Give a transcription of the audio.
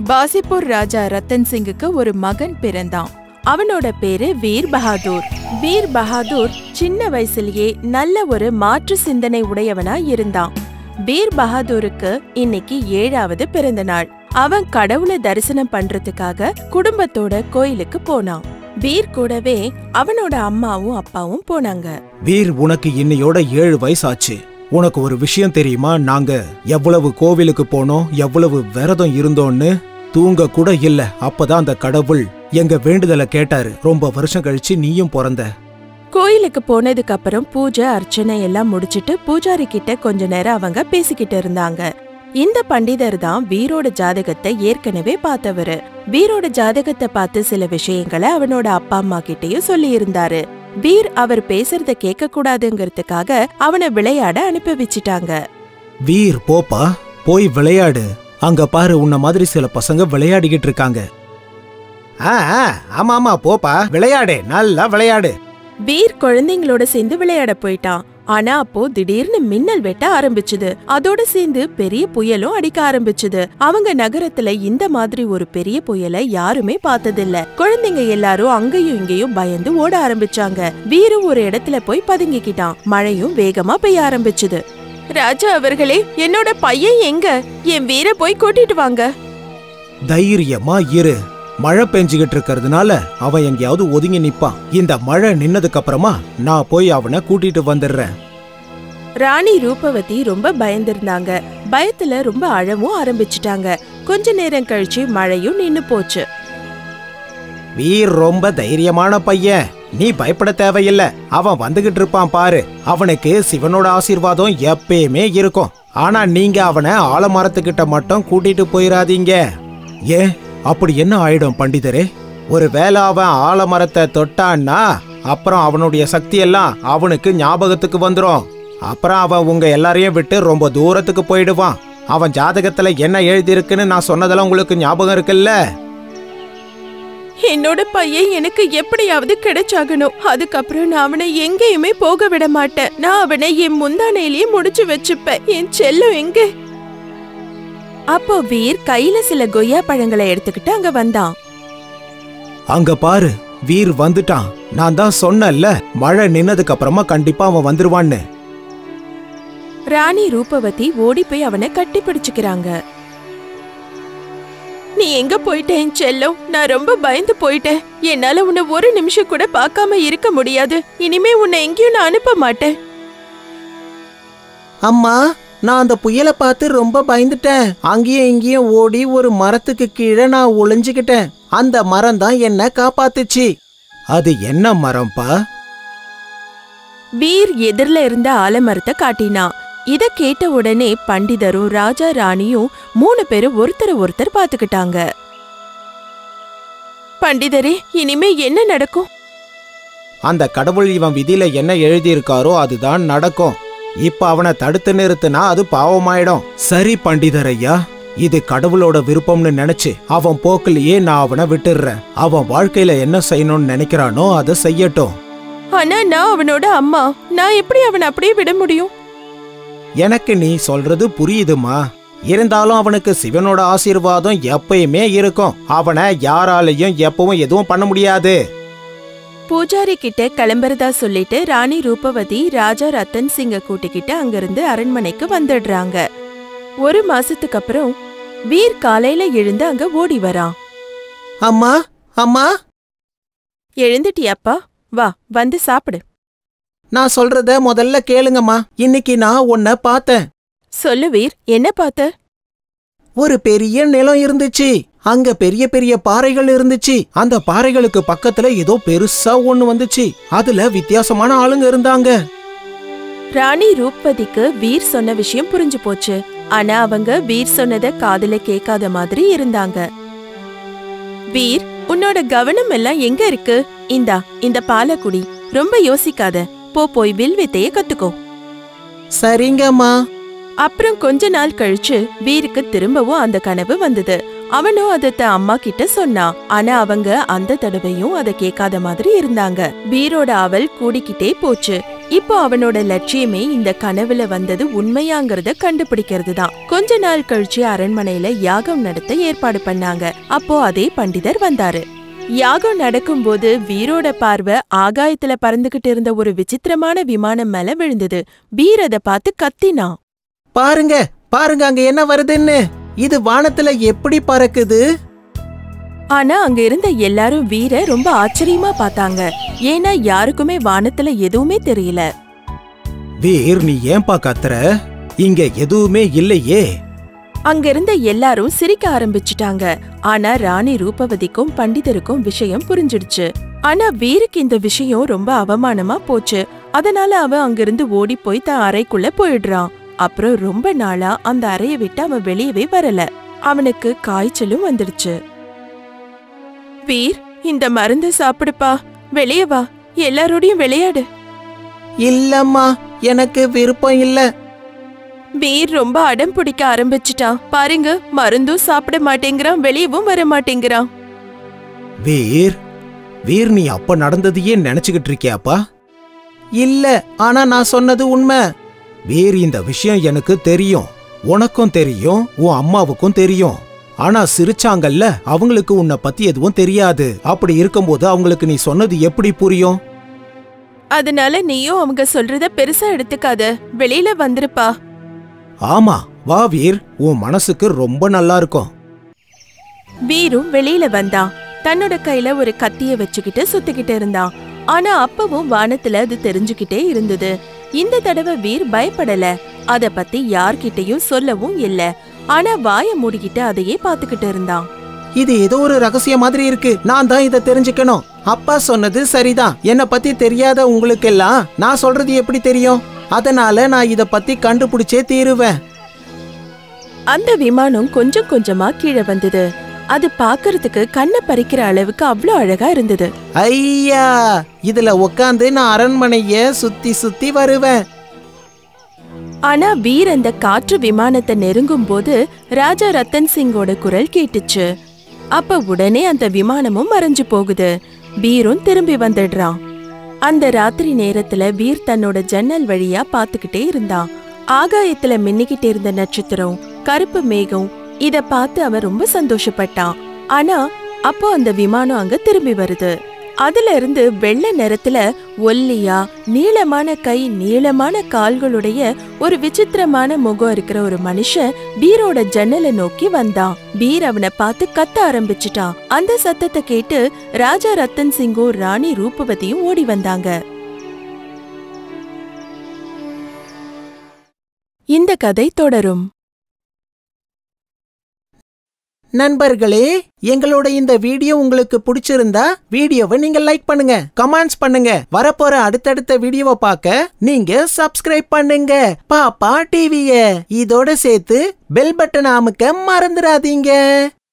பாசிப்பூர் ராஜா ரத்தன் சிங்குக்கு ஒரு மகன் பிறந்தான் அவனோட பேரு வீர் பஹாதூர் வீர் பஹாதூர் சின்ன வயசுலயே நல்ல ஒரு மாற்று சிந்தனை உடையவனா இருந்தான் வீர் பஹாதூருக்கு இன்னைக்கு ஏழாவது பிறந்த நாள் அவன் கடவுளை தரிசனம் பண்றதுக்காக குடும்பத்தோட கோயிலுக்கு போனான் வீர் கூடவே அவனோட அம்மாவும் அப்பாவும் போனாங்க வீர் உனக்கு இன்னையோட ஏழு வயசாச்சு உனக்கு ஒரு விஷயம் தெரியுமா நாங்க எவ்வளவு கோவிலுக்கு போனோம் எவ்வளவு விரதம் இருந்தோம்னு தூங்க கூட இல்ல அப்பதான் அந்த கடவுள் எங்க வேண்டுதலை கேட்டாரு ரொம்ப வருஷம் கழிச்சு நீயும் பிறந்த கோயிலுக்கு போனதுக்கு அப்புறம் பூஜை அர்ச்சனை எல்லாம் முடிச்சிட்டு பூஜாரி கிட்ட கொஞ்ச நேரம் அவங்க பேசிக்கிட்டு இருந்தாங்க இந்த பண்டிதர் தான் வீரோட ஜாதகத்தை ஏற்கனவே பார்த்தவரு வீரோட ஜாதகத்தை பார்த்து சில விஷயங்களை அவனோட அப்பா அம்மா கிட்டயும் சொல்லி இருந்தாரு வீர் அவர் பேசுறத கேட்க கூடாதுங்கிறதுக்காக அவனை விளையாட அனுப்பி வச்சிட்டாங்க வீர் போப்பா போய் விளையாடு அங்க பாரு உன்ன மாதிரி சில பசங்க விளையாடிக்கிட்டு இருக்காங்க ஆ ஆ, ஆமா ஆமா போப்பா விளையாடு நல்லா விளையாடு வீர் குழந்தைங்களோட சேர்ந்து விளையாட போயிட்டான் ஆனா அப்போ திடீர்னு மின்னல் வெட்ட ஆரம்பிச்சுது அதோட சேர்ந்து பெரிய புயலும் அடிக்க ஆரம்பிச்சுது அவங்க நகரத்துல இந்த மாதிரி ஒரு பெரிய புயலை யாருமே பார்த்ததில்ல குழந்தைங்க எல்லாரும் அங்கேயும் இங்கேயும் பயந்து ஓட ஆரம்பிச்சாங்க வீரும் ஒரு இடத்துல போய் பதுங்கிக்கிட்டான் மழையும் வேகமா பெய்ய ஆரம்பிச்சுது ராஜா அவர்களே என்னோட பையன் எங்க என் வீர போய் கூட்டிட்டு வாங்க தைரியமா இரு மழை பெஞ்சுகிட்டு இருக்கறதுனால அவன் எங்கேயாவது ஒதுங்கி நிப்பான் இந்த மழை நின்னதுக்கு அப்புறமா நான் போய் அவனை கூட்டிட்டு வந்துடுறேன் ராணி ரூபவதி ரொம்ப பயந்திருந்தாங்க பயத்துல ரொம்ப அழவும் ஆரம்பிச்சிட்டாங்க கொஞ்ச நேரம் கழிச்சு மழையும் நின்னு போச்சு வீர் ரொம்ப தைரியமான பையன் நீ பயப்பட தேவையில்ல அவன் வந்துகிட்டு இருப்பான் பாரு அவனுக்கு சிவனோட ஆசீர்வாதம் எப்பயுமே இருக்கும் ஆனா நீங்க அவனை ஆலமரத்துக்கிட்ட மட்டும் கூட்டிட்டு போயிடாதீங்க ஏன் அப்படி என்ன ஆயிடும் பண்டிதரே ஒருவேளை அவன் ஆலமரத்தை தொட்டான்னா அப்புறம் அவனுடைய சக்தி எல்லாம் அவனுக்கு ஞாபகத்துக்கு வந்துரும் அப்புறம் அவன் உங்க எல்லாரையும் விட்டு ரொம்ப தூரத்துக்கு போயிடுவான் அவன் ஜாதகத்துல என்ன எழுதியிருக்குன்னு நான் சொன்னதெல்லாம் உங்களுக்கு ஞாபகம் இருக்குல்ல என்னோட பையன் எனக்கு எப்படியாவது கிடைச்சாகணும் அதுக்கப்புறம் நான் அவனை எங்கேயுமே போக விட மாட்டேன் நான் அவனை என் முந்தானையிலேயே முடிச்சு வச்சுப்பேன் என் செல்லம் எங்க அப்போ வீர் கையில சில கொய்யா பழங்களை எடுத்துக்கிட்டு அங்க வந்தான் அங்க பாரு வீர் வந்துட்டான் நான் தான் சொன்னேன்ல மழை நின்னதுக்கு அப்புறமா கண்டிப்பா அவன் வந்துருவான்னு ராணி ரூபவதி ஓடி போய் அவனை கட்டி பிடிச்சுக்கிறாங்க நீ எங்க போயிட்ட என் செல்லம் நான் ரொம்ப பயந்து போயிட்டேன் என்னால உன்னை ஒரு நிமிஷம் கூட பார்க்காம இருக்க முடியாது இனிமே உன்னை எங்கேயும் நான் அனுப்ப மாட்டேன் அம்மா நான் அந்த புயலை பார்த்து ரொம்ப பயந்துட்டேன் அங்கேயும் இங்கேயும் ஓடி ஒரு மரத்துக்கு கீழே நான் ஒளிஞ்சுக்கிட்டேன் அந்த மரம் தான் என்ன காப்பாத்துச்சு அது என்ன மரம்ப்பா வீர் எதிரில இருந்த ஆலமரத்தை காட்டினான் இத கேட்ட உடனே பண்டிதரும் ராஜா ராணியும் மூணு பேரும் ஒருத்தர் ஒருத்தர் பாத்துக்கிட்டாங்க பண்டிதரே இனிமே என்ன நடக்கும் அந்த கடவுள் இவன் விதியில என்ன எழுதியிருக்காரோ அதுதான் நடக்கும் இப்ப அவனை தடுத்து நிறுத்தினா அது பாவமாயிடும் சரி பண்டிதர் ஐயா இது கடவுளோட விருப்பம்னு நினைச்சு அவன் போக்கிலேயே நான் அவனை விட்டுடுறேன் அவன் வாழ்க்கையில என்ன செய்யணும்னு நினைக்கிறானோ அதை செய்யட்டும் ஆனா நான் அவனோட அம்மா நான் எப்படி அவனை அப்படியே விட முடியும் எனக்கு நீ சொல்றது புரியுதுமா இருந்தாலும் அவனுக்கு சிவனோட ஆசீர்வாதம் எப்பயுமே இருக்கும் அவனை யாராலையும் எப்பவும் எதுவும் பண்ண முடியாது பூஜாரி கிட்ட கிளம்புறதா சொல்லிட்டு ராணி ரூபவதி ராஜா ரத்தன் சிங்க கூட்டிக்கிட்டு அங்கிருந்து அரண்மனைக்கு வந்துடுறாங்க ஒரு மாசத்துக்கு அப்புறம் வீர் காலையில எழுந்து அங்க ஓடி வரான் அம்மா அம்மா எழுந்துட்டியாப்பா வா வந்து சாப்பிடு நான் சொல்றத முதல்ல கேளுங்கம்மா இன்னைக்கு நான் உன்னை பார்த்தேன் சொல்லு வீர் என்ன பார்த்த ஒரு பெரிய நிலம் இருந்துச்சு அங்க பெரிய பெரிய பாறைகள் இருந்துச்சு அந்த பாறைகளுக்கு பக்கத்துல ஏதோ பெருசா ஒண்ணு வந்துச்சு அதுல வித்தியாசமான ஆளுங்க இருந்தாங்க ராணி ரூபவதிக்கு வீர் சொன்ன விஷயம் புரிஞ்சு போச்சு ஆனா அவங்க வீர் சொன்னத காதுல கேட்காத மாதிரி இருந்தாங்க வீர் உன்னோட கவனம் எல்லாம் எங்க இருக்கு இந்தா இந்த பாலை குடி ரொம்ப யோசிக்காத போ போய் வில்வித்தைய கத்துக்கோ சரிங்கம்மா அப்புறம் கொஞ்ச நாள் கழிச்சு வீருக்கு திரும்பவும் அந்த கனவு வந்தது அவனும் அதை தன் அம்மா கிட்ட சொன்னான் ஆனா அவங்க அந்த தடவையும் அதை கேட்காத மாதிரி இருந்தாங்க வீரோட அவல் கூடிக்கிட்டே போச்சு இப்போ அவனோட லட்சியமே இந்த கனவுல வந்தது உண்மையாங்கிறத கண்டுபிடிக்கிறது தான் கொஞ்ச நாள் கழிச்சு அரண்மனையில யாகம் நடத்த ஏற்பாடு பண்ணாங்க அப்போ அதே பண்டிதர் வந்தாரு யாகம் நடக்கும்போது வீரோட பார்வை ஆகாயத்துல பறந்துகிட்டு இருந்த ஒரு விசித்திரமான விமானம் மேல விழுந்தது வீர் அதை பார்த்து கத்தினான் பாருங்க பாருங்க அங்க என்ன வருதுன்னு இது வானத்துல எப்படி பறக்குது ஆனா அங்க இருந்த எல்லாரும் வீர ரொம்ப ஆச்சரியமா பார்த்தாங்க ஏன்னா யாருக்குமே வானத்துல எதுவுமே தெரியல வீர் நீ ஏன்பா கத்துற இங்க எதுவுமே இல்லையே அங்க இருந்த எல்லாரும் சிரிக்க ஆரம்பிச்சிட்டாங்க ஆனா ராணி ரூபவதிக்கும் பண்டிதருக்கும் விஷயம் புரிஞ்சிடுச்சு ஆனா வீருக்கு இந்த விஷயம் ரொம்ப அவமானமா போச்சு அதனால அவன் அங்கிருந்து ஓடி போய் தன் அறைக்குள்ள போயிடுறான் அப்புறம் ரொம்ப நாளா அந்த அறையை விட்டு அவன் வெளியவே வரல அவனுக்கு காய்ச்சலும் வந்துடுச்சு வீர் இந்த மருந்து சாப்பிடுப்பா வெளியே வா எல்லாரோடையும் விளையாடு இல்லம்மா எனக்கு விருப்பம் இல்ல வீர் ரொம்ப அடம் பிடிக்க ஆரம்பிச்சிட்டான் பாருங்க மருந்தும் சாப்பிட மாட்டேங்கிறான் வெளியவும் வர மாட்டேங்கிறான் வீர் வீர் நீ அப்ப நடந்ததையே நினைச்சுக்கிட்டு இருக்கியாப்பா இல்ல ஆனா நான் சொன்னது உண்மை வீர் இந்த விஷயம் எனக்கு தெரியும் உனக்கும் தெரியும் உன் அம்மாவுக்கும் தெரியும் ஆனா சிரிச்சாங்கல்ல அவங்களுக்கு உன்னை பத்தி எதுவும் தெரியாது அப்படி இருக்கும்போது அவங்களுக்கு நீ சொன்னது எப்படி புரியும் அதனால நீயும் அவங்க சொல்றத பெருசா எடுத்துக்காத வெளியில வந்துருப்பா ஆமா வா வீர் உன் மனசுக்கு ரொம்ப நல்லா இருக்கும் வீரும் வெளியில வந்தான் தன்னோட கையில ஒரு கத்திய வச்சுக்கிட்டு சுத்திக்கிட்டு இருந்தான் ஆனா அப்பவும் வானத்துல அது தெரிஞ்சுக்கிட்டே இருந்தது இந்த தடவை வீர் பயப்படல அத பத்தி யார்கிட்டயும் சொல்லவும் இல்ல ஆனா வாய மூடிக்கிட்டு அதையே பாத்துக்கிட்டு இருந்தான் இது ஏதோ ஒரு ரகசியம் மாதிரி இருக்கு நான் தான் இதை தெரிஞ்சுக்கணும் அப்பா சொன்னது சரிதான் என்ன பத்தி தெரியாத உங்களுக்கெல்லாம் நான் சொல்றது எப்படி தெரியும் அதனால நான் இத பத்தி கண்டுபிடிச்சே தீருவேன் அந்த விமானம் கொஞ்சம் கொஞ்சமா கீழே வந்தது அது பாக்குறதுக்கு கண்ணை பறிக்கிற அளவுக்கு அவ்ளோ அழகா இருந்தது ஐயா இதுல உக்காந்து நான் அரண்மனைய சுத்தி சுத்தி வருவேன் ஆனா வீர் அந்த காற்று விமானத்தை நெருங்கும் போது ராஜா ரத்தன் சிங்கோட குரல் கேட்டுச்சு அப்ப உடனே அந்த விமானமும் மறைஞ்சு போகுது வீரும் திரும்பி வந்துடுறான் அந்த ராத்திரி நேரத்துல வீர் தன்னோட ஜன்னல் வழியா பாத்துக்கிட்டே இருந்தான் ஆகாயத்துல மின்னிக்கிட்டே இருந்த நட்சத்திரம் கருப்பு மேகம் இத பார்த்து அவன் ரொம்ப சந்தோஷப்பட்டான் ஆனா அப்போ அந்த விமானம் அங்க திரும்பி வருது அதுல இருந்து வெள்ளை நிறத்துல ஒல்லியா நீளமான கை நீளமான கால்களுடைய ஒரு விசித்திரமான முகம் இருக்கிற ஒரு மனுஷன் பீரோட ஜன்னலை நோக்கி வந்தான் பீர் அவனை பார்த்து கத்த ஆரம்பிச்சிட்டான் அந்த சத்தத்தை கேட்டு ராஜா ரத்தன் சிங்கும் ராணி ரூபவதியும் ஓடி வந்தாங்க இந்த கதை தொடரும் நண்பர்களே எங்களோட இந்த வீடியோ உங்களுக்கு பிடிச்சிருந்தா வீடியோவை நீங்க லைக் பண்ணுங்க கமெண்ட்ஸ் பண்ணுங்க வரப்போற அடுத்தடுத்த வீடியோவை பார்க்க நீங்க சப்ஸ்கிரைப் பண்ணுங்க பாப்பா டிவிய இதோட சேர்த்து பெல் பட்டன் அமுக்க மறந்துடாதீங்க